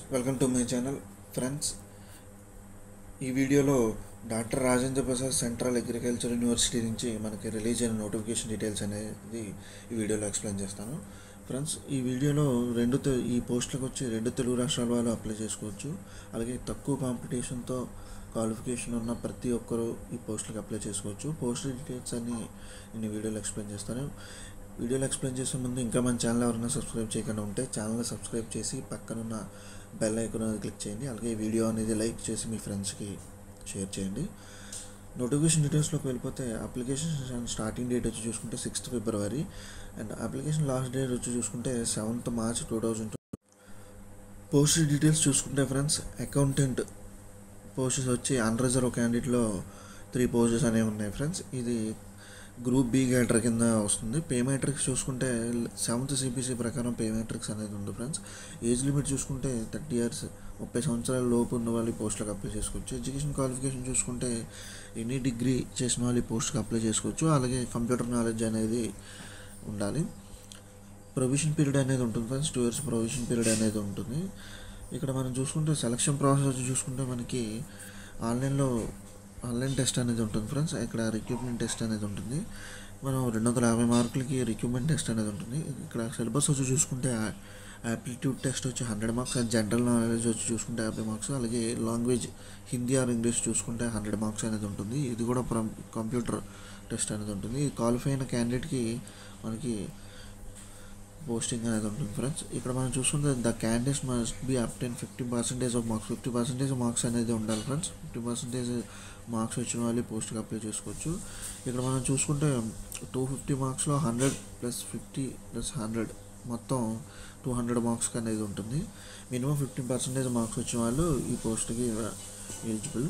welcome to my channel friends ఈ వీడియోలో doctor Rajendra Prasad central agriculture university నుంచి మనకి రిలీజ్ అయిన నోటిఫికేషన్ డీటెయిల్స్ అనేది ఈ వీడియోలో ఎక్స్ప్లెయిన్ చేస్తాను ఫ్రెండ్స్ ఈ వీడియోలో రెండు తె- ఈ పోస్టులకు వచ్చి రెండు తెలుగు రాష్ట్రాల వాళ్ళు అప్లై చేసుకోవచ్చు అలాగే తక్కువ కాంపిటీషన్తో క్వాలిఫికేషన్ ఉన్న ప్రతి ఒక్కరూ ఈ పోస్టులకు అప్లై చేసుకోవచ్చు పోస్ట్ డీటెయిల్స్ అన్ని నేను ఈ వీడియోలో ఎక్స్ప్లెయిన్ చేస్తాను వీడియోలో ఎక్స్ప్లెయిన్ చేసే ముందు ఇంకా మన ఛానల్ ఎవరైనా సబ్స్క్రైబ్ చేయకుండా ఉంటే ఛానల్ సబ్స్క్రైబ్ చేసి పక్కనున్న బెల్ ఐకాన్ అనేది క్లిక్ చేయండి అలాగే ఈ వీడియో అనేది లైక్ చేసి మీ ఫ్రెండ్స్కి షేర్ చేయండి నోటిఫికేషన్ డీటెయిల్స్లోకి వెళ్ళిపోతే అప్లికేషన్ స్టార్టింగ్ డేట్ వచ్చి చూసుకుంటే sixth February and application last date వచ్చి చూసుకుంటే seventh March two thousand post details చూసుకుంటే ఫ్రెండ్స్ అకౌంటెంట్ పోస్టెస్ వచ్చి అన్రిజర్వ్ క్యాండిడేట్లో త్రీ పోస్టెస్ అనేవి ఉన్నాయి ఫ్రెండ్స్ ఇది గ్రూప్ బి క్యాటర్ కింద వస్తుంది పే మ్యాట్రిక్స్ చూసుకుంటే సెవెంత్ సిపిసి ప్రకారం పే మ్యాట్రిక్స్ అనేది ఉంది ఫ్రెండ్స్ ఏజ్ లిమిట్ చూసుకుంటే థర్టీ ఇయర్స్ ముప్పై సంవత్సరాల లోపు ఉన్న వాళ్ళు ఈ పోస్టులకు అప్లై చేసుకోవచ్చు ఎడ్యుకేషన్ క్వాలిఫికేషన్ చూసుకుంటే ఎనీ డిగ్రీ చేసిన వాళ్ళు ఈ పోస్ట్కి అప్లై చేసుకోవచ్చు అలాగే కంప్యూటర్ నాలెడ్జ్ అనేది ఉండాలి ప్రొవిజన్ పీరియడ్ అనేది ఉంటుంది friends two years provision period అనేది ఉంటుంది ఇక్కడ మనం చూసుకుంటే సెలక్షన్ ప్రాసెస్ చూసుకుంటే మనకి ఆన్లైన్లో ఆన్లైన్ టెస్ట్ అనేది ఉంటుంది ఫ్రెండ్స్ ఇక్కడ రిక్రూట్మెంట్ టెస్ట్ అనేది ఉంటుంది మనం రెండు వందల యాభై మార్కులకి రిక్రూట్మెంట్ టెస్ట్ అనేది ఉంటుంది ఇక్కడ సిలబస్ వచ్చి చూసుకుంటే యాప్టిట్యూడ్ టెస్ట్ వచ్చి hundred marks and general knowledge వచ్చి చూసుకుంటే యాభై మార్క్స్ అలాగే లాంగ్వేజ్ హిందీ ఆర్ ఇంగ్లీష్ చూసుకుంటే హండ్రెడ్ మార్క్స్ అనేది ఉంటుంది ఇది కూడా కంప్యూటర్ టెస్ట్ అనేది ఉంటుంది ఈ క్వాలిఫై అయిన క్యాండిడేట్కి మనకి పోస్టింగ్ అనేది ఉంటుంది ఫ్రెండ్స్ ఇక్కడ మనం చూసుకుంటే the candidates must be obtain fifty percentage of marks fifty percentage marks అనేది ఉండాలి ఫ్రెండ్స్ ఫిఫ్టీ పర్సెంటేజ్ మార్క్స్ వచ్చిన వాళ్ళు పోస్ట్కి అప్లై చేసుకోవచ్చు ఇక్కడ మనం చూసుకుంటే టూ ఫిఫ్టీ మార్క్స్లో hundred plus fifty plus hundred మొత్తం టూ హండ్రెడ్ మార్క్స్కి అనేది ఉంటుంది మినిమం ఫిఫ్టీన్ పర్సెంటేజ్ మార్క్స్ వచ్చిన వాళ్ళు ఈ పోస్ట్కి ఎలిజిబుల్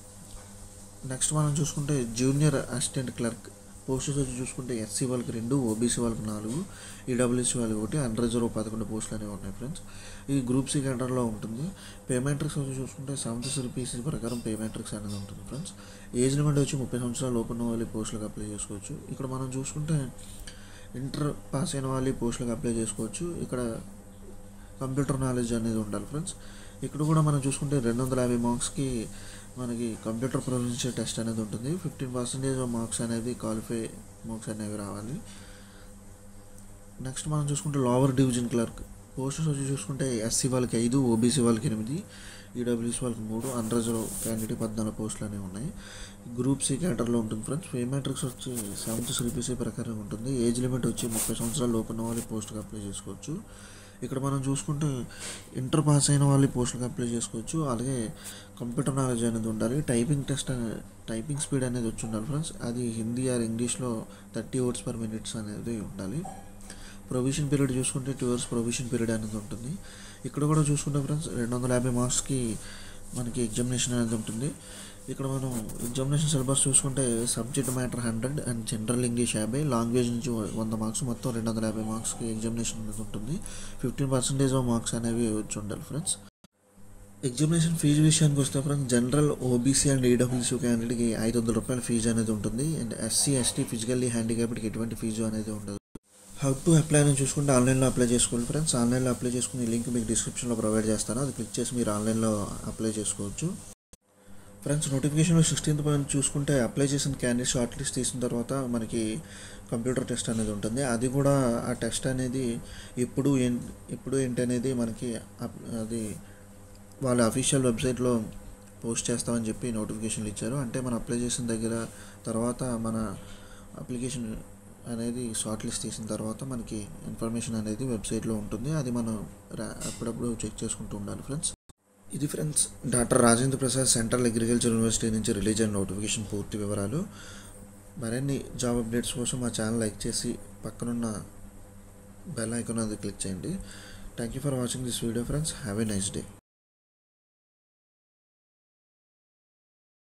నెక్స్ట్ మనం చూసుకుంటే జూనియర్ అసిస్టెంట్ క్లర్క్ పోస్టెస్ వచ్చి చూసుకుంటే ఎస్సీ వాళ్ళకి రెండు ఓబీసీ వాళ్ళకి నాలుగు ఈడబ్ల్యూసీ వాళ్ళకి ఒకటి అండర్ రిజర్వ్ పదకొండు పోస్టులు అనేవి ఉన్నాయి ఫ్రెండ్స్ ఇది గ్రూప్ సి కేటర్లో ఉంటుంది పే మ్యాట్రిక్స్ వచ్చి చూసుకుంటే సెవెంత్ సిపిసి ప్రకారం పే మ్యాట్రిక్స్ అనేది ఉంటుంది ఫ్రెండ్స్ ఏజ్ లిమిట్ వచ్చి ముప్పై సంవత్సరాల లోపు ఉన్న వాళ్ళు ఈ పోస్టులకు అప్లై చేసుకోవచ్చు ఇక్కడ మనం చూసుకుంటే ఇంటర్ పాస్ అయిన వాళ్ళు ఈ పోస్టులకు అప్లై చేసుకోవచ్చు ఇక్కడ కంప్యూటర్ నాలెడ్జ్ అనేది ఉండాలి ఫ్రెండ్స్ ఇక్కడ కూడా మనం చూసుకుంటే రెండు వందల యాభై మార్క్స్కి మనకి కంప్యూటర్ ప్రొఫెషనల్ టెస్ట్ అనేది ఉంటుంది ఫిఫ్టీన్ పర్సెంటేజ్ మార్క్స్ అనేది క్వాలిఫై మార్క్స్ అనేవి రావాలి నెక్స్ట్ మనం చూసుకుంటే లోవర్ డివిజన్ క్లర్క్ పోస్టర్స్ వచ్చి చూసుకుంటే ఎస్సీ వాళ్ళకి ఐదు ఓబీసీ వాళ్ళకి ఎనిమిది ఈడబ్ల్యూసీ వాళ్ళకి మూడు అన్రిజర్వ్ క్యాండిడేట్ పద్నాలుగు పోస్టులు అనేవి ఉన్నాయి గ్రూప్ సి క్యాటర్లో ఉంటుంది ఫ్రెండ్స్ పే మ్యాట్రిక్స్ వచ్చి సెవెంత్ సిపిసి ప్రకారం ఉంటుంది ఏజ్ లిమిట్ వచ్చి ముప్పై సంవత్సరాల లోపు ఉన్న వాళ్ళు పోస్ట్కి అప్లై చేసుకోవచ్చు ఇక్కడ మనం చూసుకుంటే ఇంటర్ పాస్ అయిన వాళ్ళు పోస్టులకు అప్లై చేసుకోవచ్చు అలాగే కంప్యూటర్ నాలెడ్జ్ అనేది ఉండాలి టైపింగ్ టెస్ట్ అనే- టైపింగ్ స్పీడ్ అనేది వచ్చి ఉండాలి ఫ్రెండ్స్ అది హిందీ ఆర్ ఇంగ్లీష్లో థర్టీ వర్డ్స్ పర్ మినిట్స్ అనేది ఉండాలి ప్రొవిజన్ పీరియడ్ చూసుకుంటే టూ ఇయర్స్ ప్రొవిజన్ పీరియడ్ అనేది ఉంటుంది ఇక్కడ కూడా చూసుకుంటే ఫ్రెండ్స్ రెండు వందల యాభై మార్క్స్కి మనకి ఎగ్జామినేషన్ అనేది ఉంటుంది ఇక్కడ మనం ఎగ్జామినేషన్ సిలబస్ చూసుకుంటే subject matter hundred and general English యాభై లాంగ్వేజ్ నుంచి వంద మార్క్స్ మొత్తం రెండు వందల యాభై మార్క్స్కి ఎగ్జామినేషన్ అనేది ఉంటుంది ఫిఫ్టీన్ పర్సెంటేజ్ ఆఫ్ మార్క్స్ అనేవి వచ్చి ఉండాలి ఫ్రెండ్స్ ఎగ్జామినేషన్ ఫీజు విషయానికి వస్తే friends general OBC and EWS క్యాండిడేట్కి ఐదు వందల రూపాయల ఫీజు అనేది ఉంటుంది అండ్ ఎస్సీ ఎస్టీ ఫిజికల్లీ హ్యాండిక్యాప్డ్కి ఎటువంటి ఫీజు అనేది ఉండదు హౌ టు అప్లై అని చూసుకుంటే ఆన్లైన్లో అప్లై చేసుకోవాలి ఫ్రెండ్స్ ఆన్లైన్లో అప్లై చేసుకునే లింక్ మీకు డిస్క్రిప్షన్లో ప్రొవైడ్ చేస్తాను అది క్లిక్ చేసి మీరు ఆన్లైన్లో అప్లై చేసుకోవచ్చు ఫ్రెండ్స్ నోటిఫికేషన్లో సిక్స్టీన్త్ పాయింట్ చూసుకుంటే అప్లై చేసిన క్యాండిడేట్ షార్ట్ లిస్ట్ తీసిన తర్వాత మనకి కంప్యూటర్ టెస్ట్ అనేది ఉంటుంది అది కూడా ఆ టెస్ట్ అనేది ఎప్పుడు ఏం- ఎప్పుడు ఏంటి అనేది మనకి అప్- అది వాళ్ళ అఫీషియల్ వెబ్సైట్లో పోస్ట్ చేస్తామని చెప్పి నోటిఫికేషన్లు ఇచ్చారు అంటే మనం అప్లై చేసిన దగ్గర తర్వాత మన అప్లికేషన్ అనేది షార్ట్ లిస్ట్ తీసిన తర్వాత మనకి ఇన్ఫర్మేషన్ అనేది వెబ్సైట్లో ఉంటుంది అది మనం రా- అప్పుడప్పుడు చెక్ చేసుకుంటూ ఉండాలి ఫ్రెండ్స్ ఇది friends doctor Rajendra Prasad central agriculture university నుంచి రిలీజ్ అయిన నోటిఫికేషన్ పూర్తి వివరాలు మరిన్ని జాబ్ అప్డేట్స్ కోసం మా ఛానల్ లైక్ చేసి పక్కనున్న బెల్ ఐకాన్ అది క్లిక్ చేయండి thank you for watching this video friends have a nice day